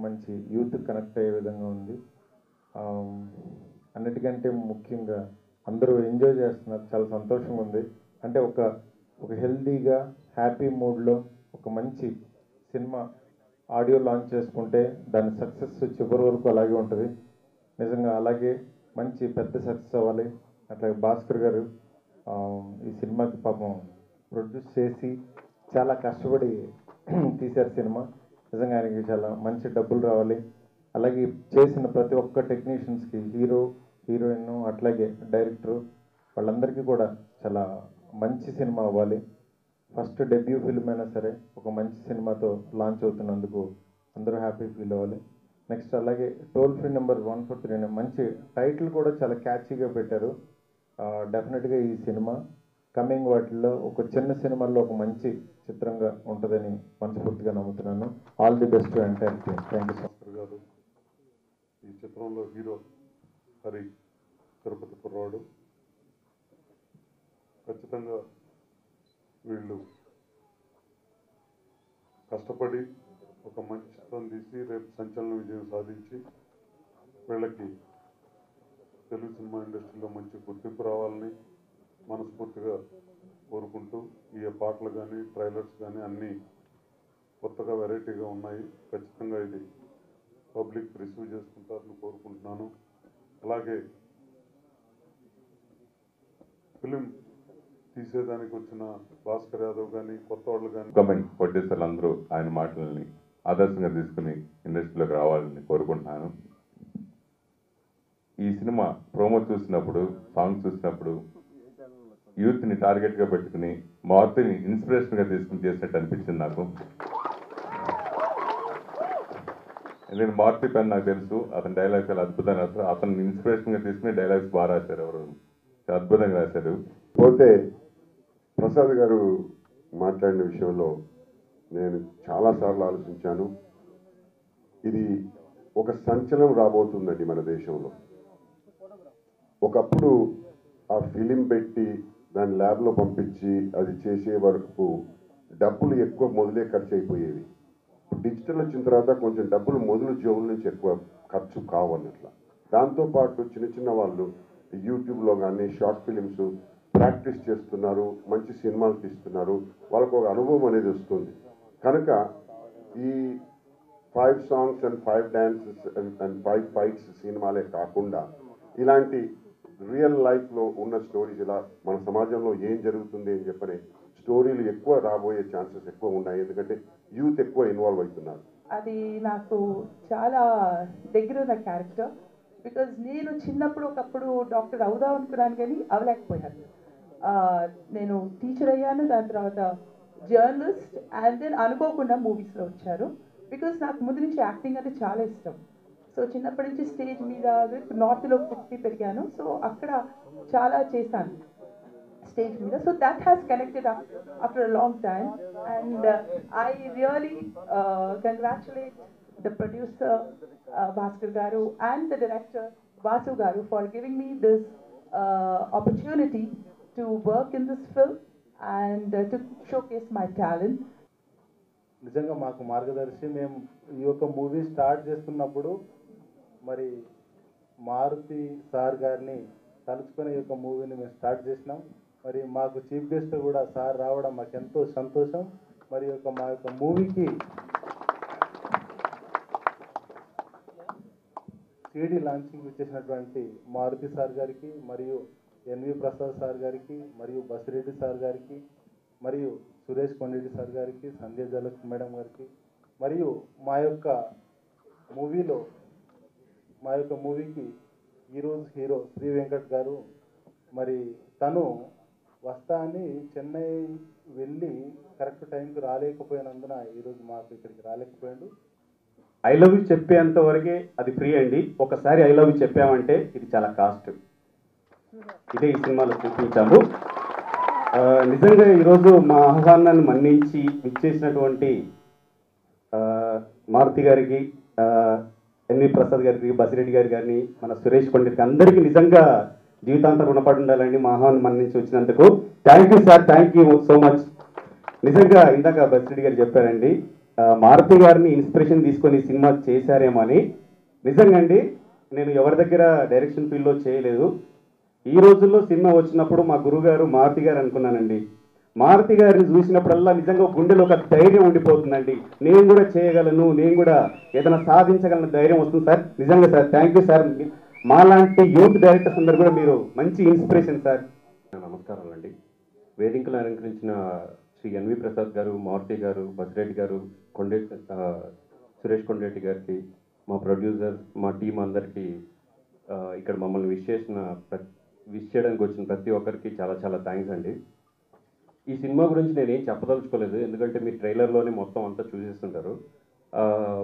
మంచి youth connect అయ్యే విధంగా ఉంది ఆమ్, అన్నిటికంటే ముఖ్యంగా అందరూ ఎంజాయ్ చేస్తున్నారు చాలా సంతోషంగా ఉంది అంటే ఒక ఒక హెల్దీగా హ్యాపీ మూడ్లో ఒక మంచి సినిమా ఆడియో లాంచ్ చేసుకుంటే దాని సక్సెస్ చివరి వరకు అలాగే ఉంటుంది నిజంగా అలాగే మంచి పెద్ద సక్సెస్ అవ్వాలి అట్లాగే భాస్కర్ గారు ఆ, ఈ సినిమాకి పాపం ప్రొడ్యూస్ చేసి చాలా కష్టపడి తీశారు సినిమా నిజంగా ఆయనకి చాలా మంచి డబ్బులు రావాలి అలాగే చేసిన ప్రతి ఒక్క టెక్నీషియన్స్కి హీరో హీరోయిన్ అట్లాగే డైరెక్టర్ వాళ్ళందరికీ కూడా చాలా మంచి సినిమా అవ్వాలి ఫస్ట్ డెబ్యూ ఫిల్మ్ అయినా సరే ఒక మంచి సినిమాతో లాంచ్ అవుతున్నందుకు అందరూ హ్యాపీ ఫీల్ అవ్వాలి నెక్స్ట్ అలాగే toll free number one four three మంచి టైటిల్ కూడా చాలా క్యాచీగా పెట్టారు డెఫినెట్గా ఈ సినిమా కమింగ్ వాటిల్లో ఒక చిన్న సినిమాల్లో ఒక మంచి చిత్రంగా ఉంటుందని మనస్ఫూర్తిగా నమ్ముతున్నాను all the best entire team thank you so Bhaskar garu ఈ చిత్రంలో హీరో హరి తిరుపతి కుర్రాడు ఖచ్చితంగా వీళ్ళు కష్టపడి ఒక మంచి చిత్రం తీసి రేపు సంచలన విజయం సాధించి వీళ్ళకి తెలుగు సినిమా ఇండస్ట్రీలో మంచి గుర్తింపు రావాలని మనస్ఫూర్తిగా కోరుకుంటూ ఈ పాటలు కానీ ట్రైలర్స్ కానీ అన్నీ కొత్తగా వెరైటీగా ఉన్నాయి ఖచ్చితంగా ఇది పబ్లిక్ రిసీవ్ చేసుకుంటారని కోరుకుంటున్నాను అలాగే ఫిలిం తీసేదానికి వచ్చిన భాస్కర్ యాదవ్ కానీ కొత్త వాళ్ళు కానీ అప్కమింగ్ ప్రొడ్యూసర్లు అందరూ ఆయన మాటలని ఆదర్శంగా తీసుకుని ఇండస్ట్రీలోకి రావాలని కోరుకుంటున్నాను ఈ సినిమా ప్రోమో చూసినప్పుడు సాంగ్ చూసినప్పుడు యూత్ని టార్గెట్గా పెట్టుకుని మారుతిని ఇన్స్పిరేషన్గా తీసుకుని చేసినట్టు అనిపించింది నాకు ఎందుకంటే మారుతి పైన నాకు తెలుసు అతని డైలాగ్స్ చాలా అద్భుతంగా రాస్తారు అతను ఇన్స్పిరేషన్గా తీసుకుని డైలాగ్స్ బాగా రాశారు ఎవరు చాలా అద్భుతంగా రాశారు పోతే ప్రసాద్ గారు మాట్లాడిన విషయంలో నేను చాలాసార్లు ఆలోచించాను ఇది ఒక సంచలనం రాబోతుందండి మన దేశంలో ఒకప్పుడు ఆ ఫిలిం పెట్టి దాన్ని ల్యాబ్లో పంపించి అది చేసే వరకు డబ్బులు ఎక్కువ మొదలే ఖర్చు అయిపోయేవి డిజిటల్ వచ్చిన తర్వాత కొంచెం డబ్బులు మొదలు జోబుల నుంచి ఎక్కువ ఖర్చు కావు అన్నట్ల దాంతోపాటు చిన్న చిన్న వాళ్ళు యూట్యూబ్లో కానీ షార్ట్ ఫిలిమ్స్ ప్రాక్టీస్ చేస్తున్నారు మంచి సినిమాలు తీస్తున్నారు వాళ్ళకు ఒక అనుభవం అనేది వస్తుంది కనుక ఈ five songs and five dances and five fights సినిమాలే కాకుండా ఇలాంటి రియల్ లైఫ్లో ఉన్న స్టోరీస్ ఇలా మన సమాజంలో ఏం జరుగుతుంది అని చెప్పని స్టోరీలు ఎక్కువ రాబోయే ఛాన్సెస్ ఎక్కువ ఉన్నాయి ఎందుకంటే యూత్ ఎక్కువ ఇన్వాల్వ్ అవుతున్నారు అది నాకు చాలా దగ్గర ఉన్న క్యారెక్టర్ బికాజ్ నేను చిన్నప్పుడు ఒకప్పుడు డాక్టర్ అవుదాం అనుకున్నాను కానీ అవలేకపోయాను ఆ, నేను టీచర్ అయ్యాను దాని తర్వాత జర్నలిస్ట్ అండ్ దెన్ అనుకోకుండా మూవీస్లో వచ్చారు బికాజ్ నాకు ముందు నుంచి యాక్టింగ్ అంటే చాలా ఇష్టం సో చిన్నప్పటి నుంచి స్టేజ్ మీద నార్త్లో పుట్టి పెరిగాను సో అక్కడ చాలా చేశాను స్టేజ్ మీద so that has connected after a long time and I really congratulate the producer Bhaskar garu and the director Vasu garu for giving me this opportunity to work in this film and to showcase my talent నిజంగా మాకు మార్గదర్శి మేము ఈ యొక్క movie start చేస్తున్నప్పుడు మరి Maruti sir గారిని తలుచుకొని ఈ యొక్క మూవీని మేము స్టార్ట్ చేసినాం మరి మాకు చీఫ్ గెస్ట్ కూడా సార్ రావడం మాకు ఎంతో సంతోషం మరి ఈ యొక్క మా యొక్క మూవీకి సిడి లాంచింగ్ ఇచ్చేసినటువంటి మారుతి సార్ గారికి మరియు ఎన్వి ప్రసాద్ సార్ గారికి మరియు బసిరెడ్డి సార్ గారికి మరియు సురేష్ కొండరెడ్డి సార్ గారికి సంధ్య జలక్ష్మి మేడం గారికి మరియు మా యొక్క మూవీలో మా యొక్క మూవీకి ఈరోజు హీరో శ్రీ వెంకట్ గారు మరి తను వస్తా అని చెన్నై వెళ్ళి కరెక్ట్ టైంకి రాలేకపోయినందున ఈరోజు మాకు ఇక్కడికి రాలేకపోయాడు ఐ లవ్ యూ చెప్పేంత వరకే అది ఫ్రీ అండి ఒకసారి ఐ లవ్ యూ చెప్పామంటే ఇది చాలా కాస్ట్ ఇదే ఈ సినిమాలో చూపించాము ఆ, నిజంగా ఈరోజు మా ఆహ్వానాన్ని మన్నించి ఇచ్చేసినటువంటి ఆ, మారుతి గారికి ఆ, ఎన్వి ప్రసాద్ గారికి బసిరెడ్డి గారి గారిని మన సురేష్ పండిట్కి అందరికీ నిజంగా జీవితాంతం రుణపడి ఉండాలండి మా ఆహ్వానం మన్నించి వచ్చినందుకు thank you sir thank you so much నిజంగా ఇందాక బసిరెడ్డి గారు చెప్పారండి ఆ, మారుతి గారిని ఇన్స్పిరేషన్ తీసుకొని ఈ సినిమా చేశారేమో అని నిజంగా అండి నేను ఎవరి దగ్గర డైరెక్షన్ ఫీల్డ్లో చేయలేదు ఈ రోజుల్లో సినిమా వచ్చినప్పుడు మా గురుగారు మారుతి గారు అనుకున్నానండి మారుతి గారిని చూసినప్పుడల్లా నిజంగా గుండెలో ఒక ధైర్యం ఉండిపోతుందండి నేను కూడా చేయగలను నేను కూడా ఏదైనా సాధించగలను ధైర్యం వస్తుంది సార్ నిజంగా సార్ థ్యాంక్ యూ సార్ మాలాంటి యూత్ డైరెక్టర్స్ అందరు కూడా మీరు మంచి ఇన్స్పిరేషన్ సార్ నమస్కారాలు అండి వేదికలు అలంకరించిన శ్రీ ఎన్వి ప్రసాద్ గారు మారుతి గారు బసిరెడ్డి గారు కొండే ఆ, సురేష్ కొండరెడ్డి గారికి మా ప్రొడ్యూసర్ మా టీం అందరికీ ఆ, ఇక్కడ మమ్మల్ని విష్ చేసిన ప్రతి విష్ చేయడానికి వచ్చిన ప్రతి ఒక్కరికి చాలా చాలా థ్యాంక్స్ అండి ఈ సినిమా గురించి నేనేం చెప్పదలుచుకోలేదు ఎందుకంటే మీ ట్రైలర్లోనే మొత్తం అంతా చూసేస్తుంటారు ఆ,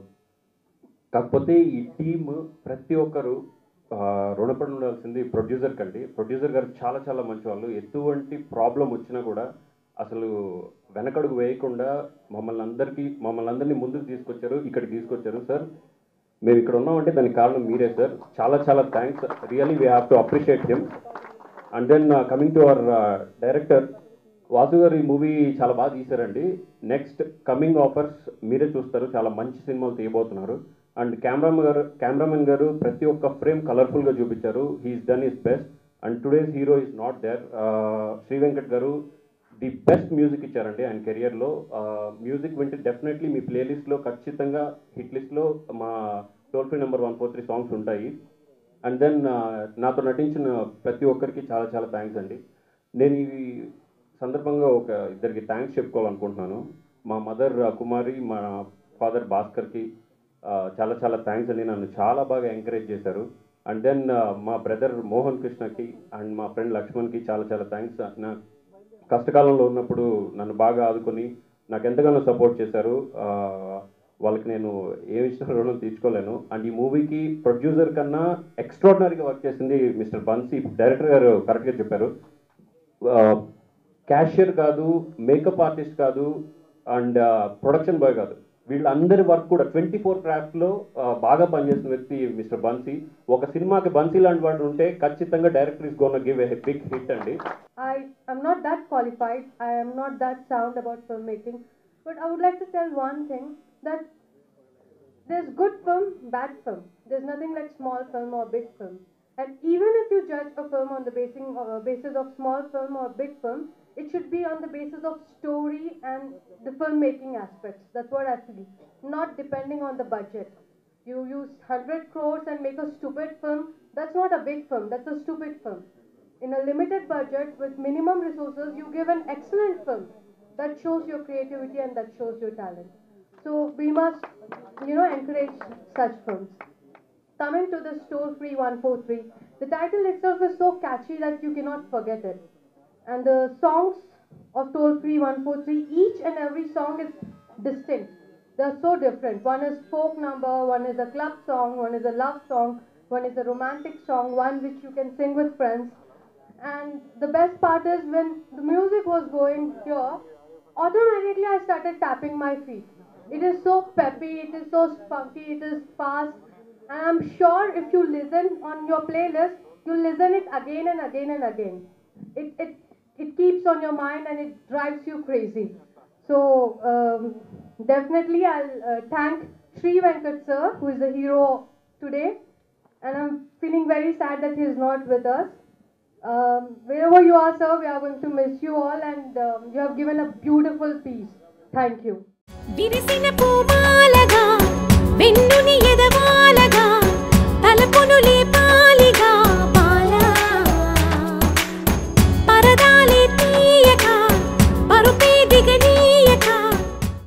కాకపోతే ఈ టీమ్ ప్రతి ఒక్కరు ఆ, రుణపడి ఉండాల్సింది ప్రొడ్యూసర్ కండి ప్రొడ్యూసర్ గారు చాలా చాలా మంచి వాళ్ళు ఎటువంటి ప్రాబ్లం వచ్చినా కూడా అసలు వెనకడుగు వేయకుండా మమ్మల్ని అందరికీ మమ్మల్ని అందరినీ ముందుకు తీసుకొచ్చారు ఇక్కడికి తీసుకొచ్చారు సార్ మేము ఇక్కడ ఉన్నామంటే దానికి కారణం మీరే సార్ చాలా చాలా thanks really we have to appreciate him and then coming to our director Vasu garu ఈ మూవీ చాలా బాగా తీశారండి నెక్స్ట్ కమింగ్ ఆఫర్స్ మీరే చూస్తారు చాలా మంచి సినిమాలు తీయబోతున్నారు అండ్ కెమెరామెన్ గారు కెమెరామెన్ గారు ప్రతి ఒక్క ఫ్రేమ్ కలర్ఫుల్గా చూపించారు he's done is best and today's hero is not there Shri Venkat garu the best music ఇచ్చారండి ఆయన కెరియర్లో మ్యూజిక్ వింటే డెఫినెట్లీ మీ ప్లేలిస్ట్లో ఖచ్చితంగా హిట్ లిస్ట్లో మా toll free number one four three songs ఉంటాయి అండ్ దెన్ నాతో నటించిన ప్రతి ఒక్కరికి చాలా చాలా థ్యాంక్స్ అండి నేను ఈ సందర్భంగా ఒక ఇద్దరికి థ్యాంక్స్ చెప్పుకోవాలనుకుంటున్నాను మా మదర్ కుమారి మా ఫాదర్ భాస్కర్కి ఆ, చాలా చాలా థ్యాంక్స్ అండి నన్ను చాలా బాగా ఎంకరేజ్ చేశారు అండ్ దెన్ మా బ్రదర్ మోహన్ కృష్ణకి అండ్ మా ఫ్రెండ్ లక్ష్మణ్కి చాలా చాలా థ్యాంక్స్ నా కష్టకాలంలో ఉన్నప్పుడు నన్ను బాగా ఆదుకొని నాకు ఎంతగానో సపోర్ట్ చేశారు ఆ, వాళ్ళకి నేను ఏ ఇచ్చిన రుణం తీర్చుకోలేను అండ్ ఈ మూవీకి ప్రొడ్యూసర్ కన్నా ఎక్స్ట్రాడినరీగా వర్క్ చేసింది మిస్టర్ బన్సీ డైరెక్టర్ గారు కరెక్ట్గా చెప్పారు క్యాషియర్ కాదు మేకప్ ఆర్టిస్ట్ కాదు అండ్ ప్రొడక్షన్ బాయ్ కాదు వీళ్ళందరి వర్క్ కూడా ట్వంటీ ఫోర్ క్రాఫ్ట్లో బాగా పనిచేసిన వ్యక్తి మిస్టర్ బన్సీ ఒక సినిమాకి బన్సీ లాంటి వాడు ఉంటే ఖచ్చితంగా director is gonna give a big hit అండి I am not that qualified. I am not that sound about filmmaking. But I would like to tell one thing that there's good film, bad film. There's nothing like small film or big film. And even if you judge a film on the basing, uh, basis of small film or big film, it should be on the basis of story and the filmmaking aspects. That's what I feel. Not depending on the budget. You use 100 crores and make a stupid film. That's not a big film. That's a stupid film in a limited budget with minimum resources, you give an excellent film that shows your creativity and that shows your talent. So we must, you know, encourage such films. Coming to this toll free 143, the title itself is so catchy that you cannot forget it. And the songs of toll free 143, each and every song is distinct. They're so different. One is folk number, one is a club song, one is a love song, one is a romantic song, one which you can sing with friends. And the best part is when the music was going here, automatically I started tapping my feet. It is so peppy, it is so spunky, it is fast. And I'm sure if you listen on your playlist, you listen it again and again and again. It, it, it keeps on your mind and it drives you crazy. So um, definitely I'll uh, thank Sri Venkat sir, who is the hero today. And I'm feeling very sad that he is not with us. Um, wherever you are, sir, we are going to miss you all, and um, you have given a beautiful piece. Thank you. విరిసిన పూమాలగా వెన్నుని ఎదవ